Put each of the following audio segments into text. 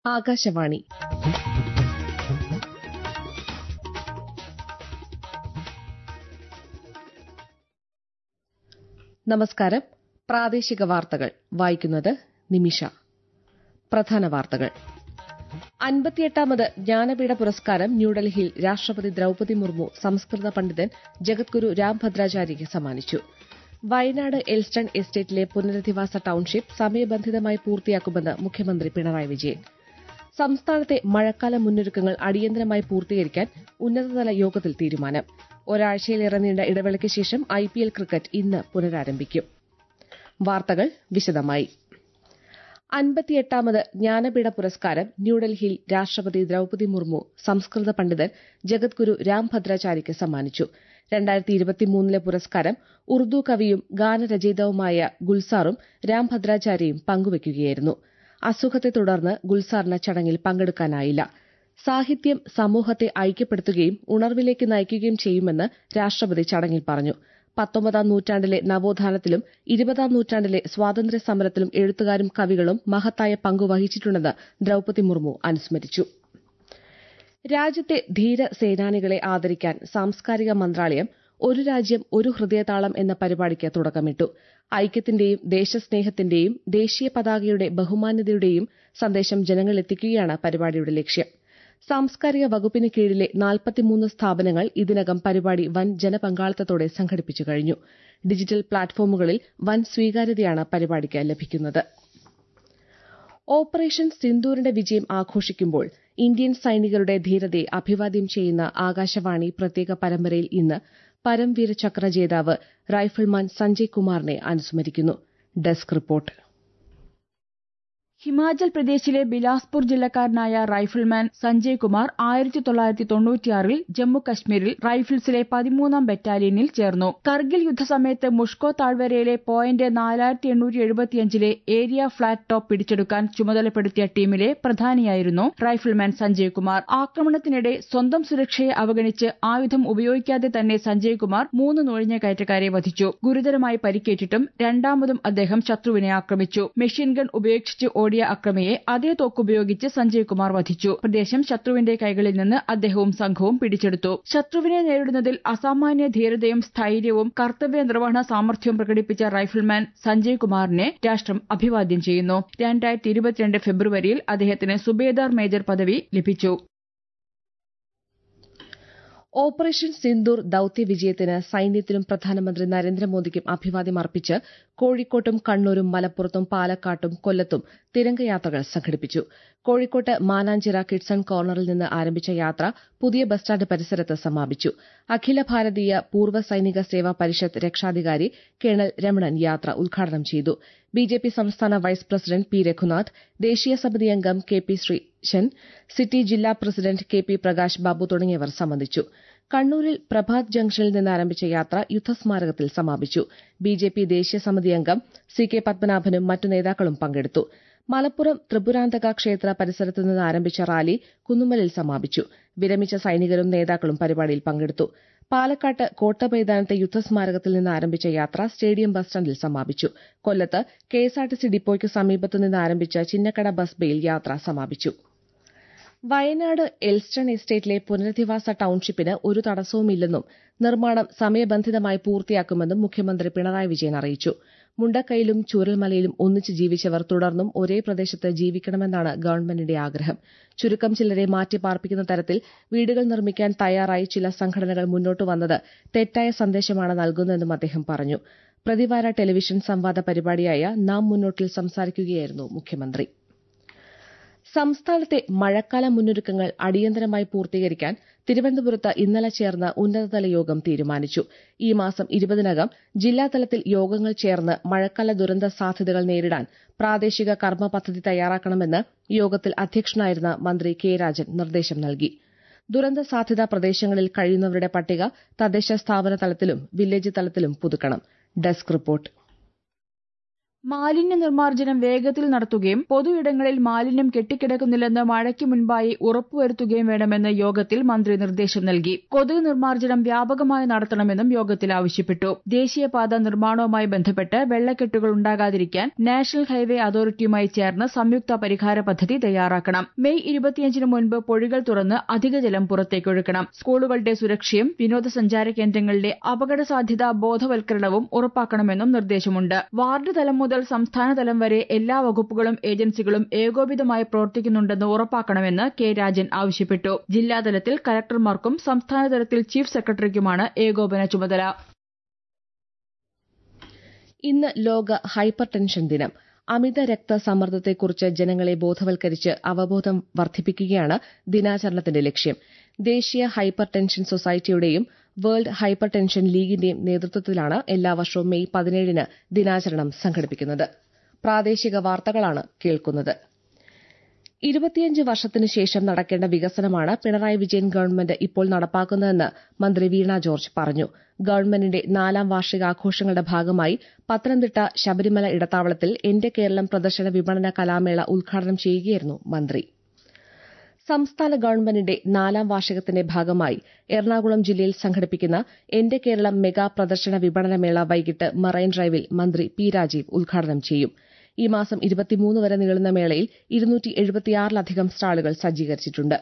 ആകാശവാണി നമസ്കാരം പ്രാദേശിക വാർത്തകൾ വായിക്കുന്നത് നിമിഷ പ്രധാന വാർത്തകൾ അൻപത്തിയെട്ടാമത് ജ്ഞാനപീഠ പുരസ്കാരം ന്യൂഡൽഹിയിൽ രാഷ്ട്രപതി ദ്രൌപതി മുർമു സംസ്കൃത പണ്ഡിതൻ ജഗദ്ഗുരു രാംഭദ്രാചാര്യയ്ക്ക് സമ്മാനിച്ചു വയനാട് എൽസ്റ്റൺ എസ്റ്റേറ്റിലെ പുനരധിവാസ ടൌൺഷിപ്പ് സമയബന്ധിതമായി പൂർത്തിയാക്കുമെന്ന് മുഖ്യമന്ത്രി പിണറായി വിജയൻ സംസ്ഥാനത്തെ മഴക്കാല മുന്നൊരുക്കങ്ങൾ അടിയന്തരമായി പൂർത്തീകരിക്കാൻ ഉന്നതതല യോഗത്തിൽ തീരുമാനം ഒരാഴ്ചയിലേറെ നീണ്ട ഇടവേളയ്ക്ക് ശേഷം ഐപിഎൽ ക്രിക്കറ്റ് ഇന്ന് പുനരാരംഭിക്കും വാർത്തകൾ വിശദമായി അൻപത്തിയെട്ടാമത് ജ്ഞാനപീഠ പുരസ്കാരം ന്യൂഡൽഹിയിൽ രാഷ്ട്രപതി ദ്രൌപതി മുർമു സംസ്കൃത പണ്ഡിതൻ ജഗദ്ഗുരു രാംഭദ്രാചാര്യയ്ക്ക് സമ്മാനിച്ചു രണ്ടായിരത്തി ഇരുപത്തിമൂന്നിലെ പുരസ്കാരം ഉറുദു കവിയും ഗാനരചയിതാവുമായ ഗുൽസാറും രാംഭദ്രാചാര്യയും പങ്കുവയ്ക്കുകയായിരുന്നു അസുഖത്തെ തുടർന്ന് ഗുൽസാറിന് ചടങ്ങിൽ പങ്കെടുക്കാനായില്ല സാഹിത്യം സമൂഹത്തെ ഐക്യപ്പെടുത്തുകയും ഉണർവിലേക്ക് നയിക്കുകയും ചെയ്യുമെന്ന് രാഷ്ട്രപതി ചടങ്ങിൽ പറഞ്ഞു പത്തൊമ്പതാം നൂറ്റാണ്ടിലെ നവോത്ഥാനത്തിലും ഇരുപതാം നൂറ്റാണ്ടിലെ സ്വാതന്ത്ര്യ സമരത്തിലും എഴുത്തുകാരും കവികളും മഹത്തായ പങ്കു വഹിച്ചിട്ടുണ്ടെന്ന് ദ്രൌപതി മുർമു അനുസ്മരിച്ചു രാജ്യത്തെ ധീര സേനാനികളെ ആദരിക്കാൻ സാംസ്കാരിക മന്ത്രാലയം ഒരു രാജ്യം ഒരു ഹൃദയതാളം എന്ന പരിപാടിക്ക് തുടക്കമിട്ടു ഐക്യത്തിന്റെയും ദേശസ്നേഹത്തിന്റെയും ദേശീയ പതാകയുടെ ബഹുമാന്യതയുടെയും സന്ദേശം ജനങ്ങളിലെത്തിക്കുകയാണ് പരിപാടിയുടെ ലക്ഷ്യം സാംസ്കാരിക വകുപ്പിന് കീഴിലെ നാൽപ്പത്തിമൂന്ന് സ്ഥാപനങ്ങൾ ഇതിനകം പരിപാടി വൻ ജനപങ്കാളിത്തത്തോടെ സംഘടിപ്പിച്ചു കഴിഞ്ഞു ഡിജിറ്റൽ പ്ലാറ്റ്ഫോമുകളിൽ വൻ സ്വീകാര്യതയാണ് പരിപാടിക്ക് ലഭിക്കുന്നത് ഓപ്പറേഷൻ സിന്ദൂരിന്റെ വിജയം ആഘോഷിക്കുമ്പോൾ ഇന്ത്യൻ സൈനികരുടെ ധീരതയെ അഭിവാദ്യം ചെയ്യുന്ന ആകാശവാണി പ്രത്യേക പരമ്പരയിൽ ഇന്ന് പരംവീര ചക്ര ജേതാവ് റൈഫിൾമാൻ സഞ്ജയ് കുമാറിനെ അനുസ്മരിക്കുന്നു ഡെസ്ക് റിപ്പോർട്ട് ഹിമാചൽ പ്രദേശിലെ ബിലാസ്പൂർ ജില്ലക്കാരനായ റൈഫിൾമാൻ സഞ്ജയ് കുമാർ ആയിരത്തി തൊള്ളായിരത്തി തൊണ്ണൂറ്റിയാറിൽ ജമ്മു കശ്മീരിൽ റൈഫിൾസിലെ പതിമൂന്നാം ബറ്റാലിയനിൽ ചേർന്നു കർഗിൽ യുദ്ധസമയത്ത് മുഷ്കോ താഴ്വരയിലെ പോയിന്റ് നാലായിരത്തി എണ്ണൂറ്റി എഴുപത്തിയഞ്ചിലെ ഏരിയ ഫ്ളാറ്റ് ടോപ്പ് പിടിച്ചെടുക്കാൻ ചുമതലപ്പെടുത്തിയ ടീമിലെ പ്രധാനിയായിരുന്നു റൈഫിൾമാൻ സഞ്ജയ് കുമാർ ആക്രമണത്തിനിടെ സ്വന്തം സുരക്ഷയെ അവഗണിച്ച് ആയുധം ഉപയോഗിക്കാതെ തന്നെ സഞ്ജയ് കുമാർ മൂന്ന് നുഴഞ്ഞുകയറ്റക്കാരെ വധിച്ചു ഗുരുതരമായി പരിക്കേറ്റിട്ടും രണ്ടാമതും അദ്ദേഹം ശത്രുവിനെ ആക്രമിച്ചു മെഷീൻ ഗൺ ഉപേക്ഷിച്ച് ഓടിയ അക്രമിയെ അതേ തോക്കുപയോഗിച്ച് സഞ്ജയ് കുമാർ വധിച്ചു പ്രദേശം ശത്രുവിന്റെ കൈകളിൽ നിന്ന് അദ്ദേഹവും സംഘവും പിടിച്ചെടുത്തു ശത്രുവിനെ നേരിടുന്നതിൽ അസാമാന്യ ധീരതയും സ്ഥൈര്യവും കർത്തവ്യ നിർവഹണ സാമർഥ്യവും പ്രകടിപ്പിച്ച റൈഫിൾമാൻ സഞ്ജയ് കുമാറിനെ രാഷ്ട്രം അഭിവാദ്യം ചെയ്യുന്നു രണ്ടായിരത്തി ഇരുപത്തിരണ്ട് ഫെബ്രുവരിയിൽ അദ്ദേഹത്തിന് സുബേദാർ മേജർ പദവി ലഭിച്ചു ഓപ്പറേഷൻ സിന്ദൂർ ദൌത്യ വിജയത്തിന് സൈന്യത്തിനും പ്രധാനമന്ത്രി നരേന്ദ്രമോദിക്കും അഭിവാദ്യം അർപ്പിച്ച് കോഴിക്കോട്ടും കണ്ണൂരും മലപ്പുറത്തും പാലക്കാട്ടും കൊല്ലത്തും തിരംഗയാത്രകൾ സംഘടിപ്പിച്ചു കോഴിക്കോട്ട് മാനാഞ്ചിറ കിഡ്സൺ കോർണറിൽ നിന്ന് ആരംഭിച്ച യാത്ര പുതിയ ബസ് സ്റ്റാൻഡ് പരിസരത്ത് സമാപിച്ചു അഖില ഭാരതീയ പൂർവ്വ സൈനിക സേവാ പരിഷത്ത് രക്ഷാധികാരി കേണൽ രമണൻ യാത്ര ഉദ്ഘാടനം ചെയ്തു ബിജെപി സംസ്ഥാന വൈസ് പ്രസിഡന്റ് പി രഘുനാഥ് ദേശീയ സമിതി അംഗം കെ പി ശ്രീശൻ സിറ്റി ജില്ലാ president K P Prakash Babu തുടങ്ങിയവർ സംബന്ധിച്ചു കണ്ണൂരിൽ പ്രഭാത് ജംഗ്ഷനിൽ നിന്ന് ആരംഭിച്ച യാത്ര യുദ്ധസ്മാരകത്തിൽ സമാപിച്ചു ബിജെപി ദേശീയ സമിതി അംഗം സി കെ പത്മനാഭനും മറ്റു നേതാക്കളും പങ്കെടുത്തു മലപ്പുറം ത്രിപുരാന്തക ക്ഷേത്ര പരിസരത്ത് നിന്ന് ആരംഭിച്ച റാലി കുന്നുമ്മലിൽ സമാപിച്ചു വിരമിച്ച സൈനികരും നേതാക്കളും പരിപാടിയിൽ പങ്കെടുത്തു പാലക്കാട്ട് കോട്ടമൈതാനത്തെ യുദ്ധസ്മാരകത്തിൽ നിന്ന് ആരംഭിച്ച യാത്ര സ്റ്റേഡിയം ബസ് സ്റ്റാൻഡിൽ സമാപിച്ചു കൊല്ലത്ത് കെഎസ്ആർടിസി ഡിപ്പോയ്ക്ക് സമീപത്തു നിന്ന് ആരംഭിച്ച ചിന്നക്കട ബസ് ബേയിൽ യാത്ര സമാപിച്ചു വയനാട് എൽസ്റ്റൺ എസ്റ്റേറ്റിലെ പുനരധിവാസ ടൌൺഷിപ്പിന് ഒരു തടസ്സവുമില്ലെന്നും നിർമ്മാണം സമയബന്ധിതമായി പൂർത്തിയാക്കുമെന്നും മുഖ്യമന്ത്രി പിണറായി വിജയൻ അറിയിച്ചു മുണ്ടക്കൈയിലും ചൂരൽമലയിലും ഒന്നിച്ച് ജീവിച്ചവർ തുടർന്നും ഒരേ പ്രദേശത്ത് ജീവിക്കണമെന്നാണ് ഗവൺമെന്റിന്റെ ആഗ്രഹം ചുരുക്കം ചിലരെ മാറ്റിപ്പാർപ്പിക്കുന്ന തരത്തിൽ വീടുകൾ നിർമ്മിക്കാൻ തയ്യാറായി ചില സംഘടനകൾ മുന്നോട്ട് വന്നത് തെറ്റായ സന്ദേശമാണ് നൽകുന്നതെന്നും അദ്ദേഹം പറഞ്ഞു പ്രതിവാര ടെലിവിഷൻ സംവാദ പരിപാടിയായ നാം മുന്നോട്ടിൽ സംസാരിക്കുകയായിരുന്നു മുഖ്യമന്ത്രി സംസ്ഥാനത്തെ മഴക്കാല മുന്നൊരുക്കങ്ങൾ അടിയന്തരമായി പൂർത്തീകരിക്കാൻ തിരുവനന്തപുരത്ത് ഇന്നലെ ചേർന്ന ഉന്നതതല യോഗം തീരുമാനിച്ചു ഈ മാസം ഇരുപതിനകം ജില്ലാതലത്തിൽ യോഗങ്ങൾ ചേർന്ന് മഴക്കാല ദുരന്ത സാധ്യതകൾ നേരിടാൻ പ്രാദേശിക കർമ്മ പദ്ധതി തയ്യാറാക്കണമെന്ന് യോഗത്തിൽ അധ്യക്ഷനായിരുന്ന മന്ത്രി കെ രാജൻ നിർദ്ദേശം നൽകി ദുരന്ത സാധ്യതാ പ്രദേശങ്ങളിൽ കഴിയുന്നവരുടെ പട്ടിക തദ്ദേശ സ്ഥാപന തലത്തിലും വില്ലേജ് തലത്തിലും പുതുക്കണം ഡെസ്ക് റിപ്പോർട്ട് മാലിന്യ നിർമ്മാർജ്ജനം വേഗത്തിൽ നടത്തുകയും പൊതുയിടങ്ങളിൽ മാലിന്യം കെട്ടിക്കിടക്കുന്നില്ലെന്ന് മഴയ്ക്ക് മുൻപായി ഉറപ്പുവരുത്തുകയും വേണമെന്ന് യോഗത്തിൽ മന്ത്രി നിർദ്ദേശം നൽകി കൊതുക് നിർമ്മാർജ്ജനം വ്യാപകമായി നടത്തണമെന്നും യോഗത്തിൽ ആവശ്യപ്പെട്ടു ദേശീയപാത നിർമ്മാണവുമായി ബന്ധപ്പെട്ട് വെള്ളക്കെട്ടുകൾ ഉണ്ടാകാതിരിക്കാൻ നാഷണൽ ഹൈവേ അതോറിറ്റിയുമായി ചേർന്ന് സംയുക്ത പരിഹാര പദ്ധതി തയ്യാറാക്കണം മെയ് ഇരുപത്തിയഞ്ചിന് മുൻപ് പൊഴികൾ തുറന്ന് അധിക ജലം പുറത്തേക്കൊഴുക്കണം സ്കൂളുകളുടെ സുരക്ഷയും വിനോദസഞ്ചാര കേന്ദ്രങ്ങളിലെ അപകട സാധ്യത ബോധവൽക്കരണവും ഉറപ്പാക്കണമെന്നും നിർദ്ദേശമുണ്ട് വാർഡ് തലം മുതൽ സംസ്ഥാന തലം വരെ എല്ലാ വകുപ്പുകളും ഏജൻസികളും ഏകോപിതമായി പ്രവർത്തിക്കുന്നുണ്ടെന്ന് ഉറപ്പാക്കണമെന്ന് കെ രാജൻ ആവശ്യപ്പെട്ടു ജില്ലാതലത്തിൽ കലക്ടർമാർക്കും സംസ്ഥാനതലത്തിൽ ചീഫ് സെക്രട്ടറിക്കുമാണ് ഏകോപന ചുമതല ഇന്ന് ലോക ഹൈപ്പർ ടെൻഷൻ ദിനം അമിത രക്തസമ്മർദ്ദത്തെക്കുറിച്ച് ജനങ്ങളെ ബോധവൽക്കരിച്ച് അവബോധം വർദ്ധിപ്പിക്കുകയാണ് ദിനാചരണത്തിന്റെ ലക്ഷ്യം ദേശീയ ഹൈപ്പർ ടെൻഷൻ സൊസൈറ്റിയുടെയും വേൾഡ് ഹൈപ്പർ ടെൻഷൻ ലീഗിന്റെയും നേതൃത്വത്തിലാണ് എല്ലാ വർഷവും മെയ് പതിനേഴിന് ദിനാചരണം സംഘടിപ്പിക്കുന്നത് പ്രാദേശിക വാർത്തകളാണ് കേൾക്കുന്നത് ഇരുപത്തിയഞ്ച് വർഷത്തിനു ശേഷം നടക്കേണ്ട വികസനമാണ് പിണറായി വിജയൻ ഗവൺമെന്റ് ഇപ്പോൾ നടപ്പാക്കുന്നതെന്ന് മന്ത്രി വീണ ജോർജ് പറഞ്ഞു ഗവൺമെന്റിന്റെ നാലാം വാർഷികാഘോഷങ്ങളുടെ ഭാഗമായി പത്തനംതിട്ട ശബരിമല ഇടത്താവളത്തിൽ എന്റെ കേരളം പ്രദർശന വിപണന കലാമേള ഉദ്ഘാടനം ചെയ്യുകയായിരുന്നു മന്ത്രി സംസ്ഥാന ഗവൺമെന്റിന്റെ നാലാം വാർഷികത്തിന്റെ ഭാഗമായി എറണാകുളം ജില്ലയിൽ സംഘടിപ്പിക്കുന്ന എന്റെ കേരളം മെഗാ പ്രദർശന വിപണനമേള വൈകിട്ട് മറൈൻ ഡ്രൈവിൽ മന്ത്രി പി രാജീവ് ഉദ്ഘാടനം ചെയ്യും ഈ മാസം ഇരുപത്തിമൂന്ന് വരെ നീളുന്ന മേളയിൽ ഇരുന്നൂറ്റി എഴുപത്തിയാറിലധികം സ്റ്റാളുകൾ സജ്ജീകരിച്ചിട്ടുണ്ട്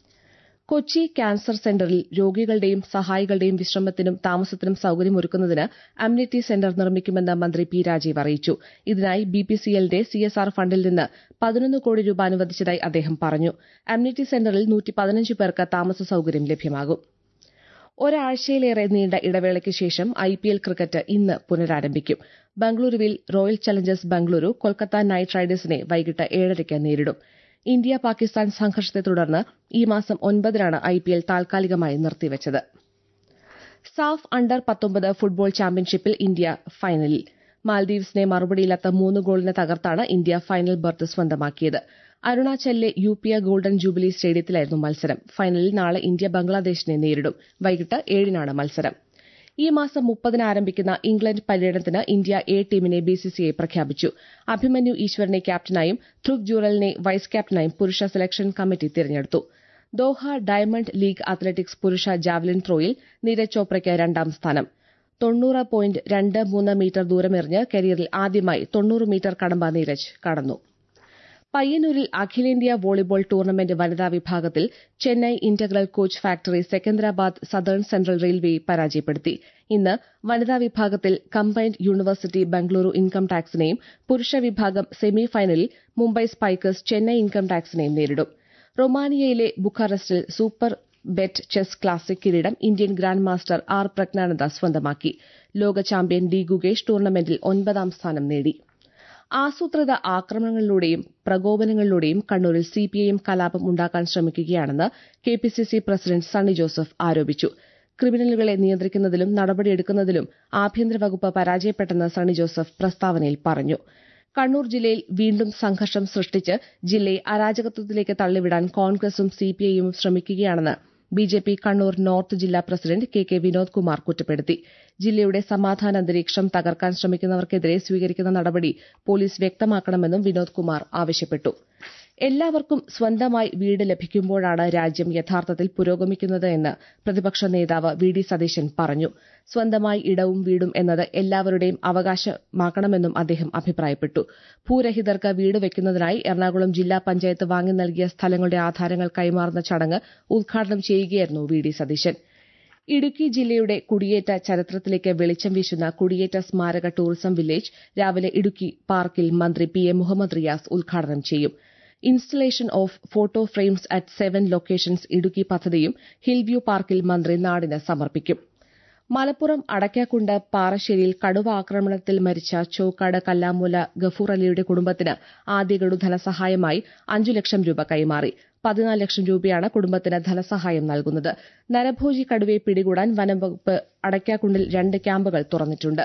കൊച്ചി ക്യാൻസർ സെന്ററിൽ രോഗികളുടെയും സഹായികളുടെയും വിശ്രമത്തിനും താമസത്തിനും സൌകര്യമൊരുക്കുന്നതിന് അമ്യൂണിറ്റി സെന്റർ നിർമ്മിക്കുമെന്ന് മന്ത്രി പി രാജീവ് അറിയിച്ചു ഇതിനായി ബിപിസിഎല്ലിന്റെ സിഎസ്ആർ ഫണ്ടിൽ നിന്ന് പതിനൊന്ന് കോടി രൂപ അനുവദിച്ചതായി അദ്ദേഹം പറഞ്ഞു അമ്യൂണിറ്റി സെന്ററിൽ നൂറ്റി പതിനഞ്ച് പേർക്ക് താമസ സൌകര്യം ലഭ്യമാകും ഒരാഴ്ചയിലേറെ നീണ്ട ഇടവേളയ്ക്ക് ശേഷം ഐപിഎൽ ക്രിക്കറ്റ് ഇന്ന് പുനരാരംഭിക്കും ബംഗളൂരുവിൽ royal challengers Bengaluru Kolkata knight റൈഡേഴ്സിനെ വൈകിട്ട് ഏഴരയ്ക്ക് നേരിടും ഇന്ത്യ പാകിസ്ഥാൻ സംഘർഷത്തെ തുടർന്ന് ഈ മാസം ഒൻപതിനാണ് ഐപിഎൽ താൽക്കാലികമായി നിർത്തിവച്ചത് സാഫ് അണ്ടർ പത്തൊമ്പത് ഫുട്ബോൾ ചാമ്പ്യൻഷിപ്പിൽ ഇന്ത്യ ഫൈനലിൽ മാൽദീവ്സിനെ മറുപടിയില്ലാത്ത മൂന്ന് ഗോളിന് തകർത്താണ് ഇന്ത്യ ഫൈനൽ ബർത്ത് സ്വന്തമാക്കിയത് അരുണാചലിലെ യു പി ഗോൾഡൻ ജൂബിലി സ്റ്റേഡിയത്തിലായിരുന്നു മത്സരം ഫൈനലിൽ നാളെ ഇന്ത്യ ബംഗ്ലാദേശിനെ നേരിടും വൈകിട്ട് ഏഴിനാണ് മത്സരം ഈ മാസം മുപ്പതിന് ആരംഭിക്കുന്ന ഇംഗ്ലണ്ട് പര്യടനത്തിന് ഇന്ത്യ എ ടീമിനെ ബിസിസിഐ പ്രഖ്യാപിച്ചു അഭിമന്യു ഈശ്വറിനെ ക്യാപ്റ്റനായും ധ്രുവ് ജൂറലിനെ വൈസ് ക്യാപ്റ്റനായും പുരുഷ സെലക്ഷൻ കമ്മിറ്റി തിരഞ്ഞെടുത്തു ദോഹ ഡയമണ്ട് ലീഗ് അത്ലറ്റിക്സ് പുരുഷ ജാവലിൻ ത്രോയിൽ നീരജ് ചോപ്രയ്ക്ക് രണ്ടാം സ്ഥാനം തൊണ്ണൂറ് പോയിന്റ് രണ്ട് മൂന്ന് മീറ്റർ ദൂരമെറിഞ്ഞ് കരിയറിൽ ആദ്യമായി തൊണ്ണൂറ് മീറ്റർ കടമ്പ നീരജ് കടന്നു പയ്യന്നൂരിൽ അഖിലേന്ത്യാ വോളിബോൾ ടൂർണമെന്റ് വനിതാ വിഭാഗത്തിൽ Chennai integral coach factory Secunderabad southern central റെയിൽവേയെ പരാജയപ്പെടുത്തി ഇന്ന് വനിതാ വിഭാഗത്തിൽ കമ്പൈൻഡ് യൂണിവേഴ്സിറ്റി ബംഗളൂരു ഇൻകം ടാക്സിനെയും പുരുഷ വിഭാഗം സെമി ഫൈനലിൽ മുംബൈ സ്പൈക്കേഴ്സ് ചെന്നൈ ഇൻകം ടാക്സിനെയും നേരിടും റൊമാനിയയിലെ ബുഖാറസ്റ്റിൽ സൂപ്പർ ബെറ്റ് ചെസ് ക്ലാസിക് കിരീടം Indian grandmaster R Praggnanandhaa സ്വന്തമാക്കി ലോക ചാമ്പ്യൻ ഡി ഗുഗേഷ് ടൂർണമെന്റിൽ ഒൻപതാം സ്ഥാനം നേടി ആസൂത്രിത ആക്രമണങ്ങളിലൂടെയും പ്രകോപനങ്ങളിലൂടെയും കണ്ണൂരിൽ സിപിഐഎം കലാപം ഉണ്ടാക്കാൻ ശ്രമിക്കുകയാണെന്ന് കെപിസിസി പ്രസിഡന്റ് സണ്ണി ജോസഫ് ആരോപിച്ചു ക്രിമിനലുകളെ നിയന്ത്രിക്കുന്നതിലും നടപടിയെടുക്കുന്നതിലും ആഭ്യന്തര വകുപ്പ് പരാജയപ്പെട്ടെന്ന് സണ്ണി ജോസഫ് പ്രസ്താവനയിൽ പറഞ്ഞു കണ്ണൂർ ജില്ലയിൽ വീണ്ടും സംഘർഷം സൃഷ്ടിച്ച് ജില്ലയെ അരാജകത്വത്തിലേക്ക് തള്ളിവിടാൻ കോൺഗ്രസും സിപിഐഎമ്മും ശ്രമിക്കുകയാണെന്ന് ബിജെപി കണ്ണൂർ നോർത്ത് ജില്ലാ president K K Vinod Kumar കുറ്റപ്പെടുത്തി ജില്ലയുടെ സമാധാന അന്തരീക്ഷം തകർക്കാൻ ശ്രമിക്കുന്നവർക്കെതിരെ സ്വീകരിക്കുന്ന നടപടി പോലീസ് വ്യക്തമാക്കണമെന്നും വിനോദ് കുമാർ ആവശ്യപ്പെട്ടു എല്ലാവർക്കും സ്വന്തമായി വീട് ലഭിക്കുമ്പോഴാണ് രാജ്യം യഥാർത്ഥത്തിൽ പുരോഗമിക്കുന്നത് എന്ന് പ്രതിപക്ഷ നേതാവ് വി ഡി സതീശൻ പറഞ്ഞു സ്വന്തമായി ഇടവും വീടും എന്നത് എല്ലാവരുടെയും അവകാശമാക്കണമെന്നും അദ്ദേഹം അഭിപ്രായപ്പെട്ടു ഭൂരഹിതർക്ക് വീട് വയ്ക്കുന്നതിനായി എറണാകുളം ജില്ലാ പഞ്ചായത്ത് വാങ്ങി നൽകിയ സ്ഥലങ്ങളുടെ ആധാരങ്ങൾ കൈമാറുന്ന ചടങ്ങ് ഉദ്ഘാടനം ചെയ്യുകയായിരുന്നു വി ഡി സതീശൻ ഇടുക്കി ജില്ലയുടെ കുടിയേറ്റ ചരിത്രത്തിലേക്ക് വെളിച്ചം വീശുന്ന കുടിയേറ്റ സ്മാരക ടൂറിസം വില്ലേജ് രാവിലെ ഇടുക്കി പാർക്കിൽ മന്ത്രി പി എ മുഹമ്മദ് റിയാസ് ഉദ്ഘാടനം ചെയ്യും installation of photo frames at seven locations Idukki പദ്ധതിയും ഹിൽവ്യൂ പാർക്കിൽ മന്ത്രി നാടിന് സമർപ്പിക്കും മലപ്പുറം അടയ്ക്കാക്കുണ്ട് പാറശ്ശേരിയിൽ കടുവ ആക്രമണത്തിൽ മരിച്ച ചോക്കാട് കല്ലാമൂല ഗഫൂർ അലിയുടെ കുടുംബത്തിന് ആദ്യ ഗഡു ധനസഹായമായി അഞ്ചു ലക്ഷം രൂപ കൈമാറി പതിനാല് ലക്ഷം രൂപയാണ് കുടുംബത്തിന് ധനസഹായം നൽകുന്നത് നരഭോജി കടുവയെ പിടികൂടാൻ വനംവകുപ്പ് അടയ്ക്കാക്കുണ്ടിൽ രണ്ട് ക്യാമ്പുകൾ തുറന്നിട്ടുണ്ട്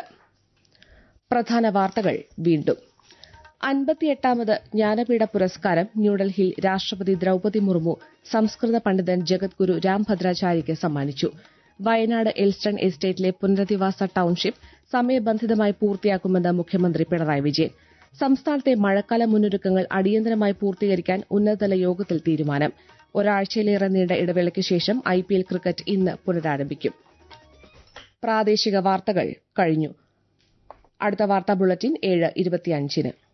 പ്രധാന വാർത്തകൾ വീണ്ടും അൻപത്തിയെട്ടാമത് ജ്ഞാനപീഠ പുരസ്കാരം ന്യൂഡൽഹിയിൽ രാഷ്ട്രപതി ദ്രൌപതി മുർമു സംസ്കൃത പണ്ഡിതൻ ജഗദ്ഗുരു രാംഭദ്രാചാര്യയ്ക്ക് സമ്മാനിച്ചു വയനാട് എൽസ്റ്റൺ എസ്റ്റേറ്റിലെ പുനരധിവാസ ടൌൺഷിപ്പ് സമയബന്ധിതമായി പൂർത്തിയാക്കുമെന്ന് മുഖ്യമന്ത്രി പിണറായി വിജയൻ സംസ്ഥാനത്തെ മഴക്കാല മുന്നൊരുക്കങ്ങൾ അടിയന്തരമായി പൂർത്തീകരിക്കാൻ ഉന്നതതല യോഗത്തിൽ തീരുമാനം ഒരാഴ്ചയിലേറെ നീണ്ട ഇടവേളയ്ക്ക് ശേഷം ഐപിഎൽ ക്രിക്കറ്റ് ഇന്ന് പുനരാരംഭിക്കും പ്രാദേശിക വാർത്തകൾ കഴിഞ്ഞു അടുത്ത വാർത്താ ബുള്ളറ്റിൻ ഏഴ് ഇരുപത്തിയഞ്ചിന്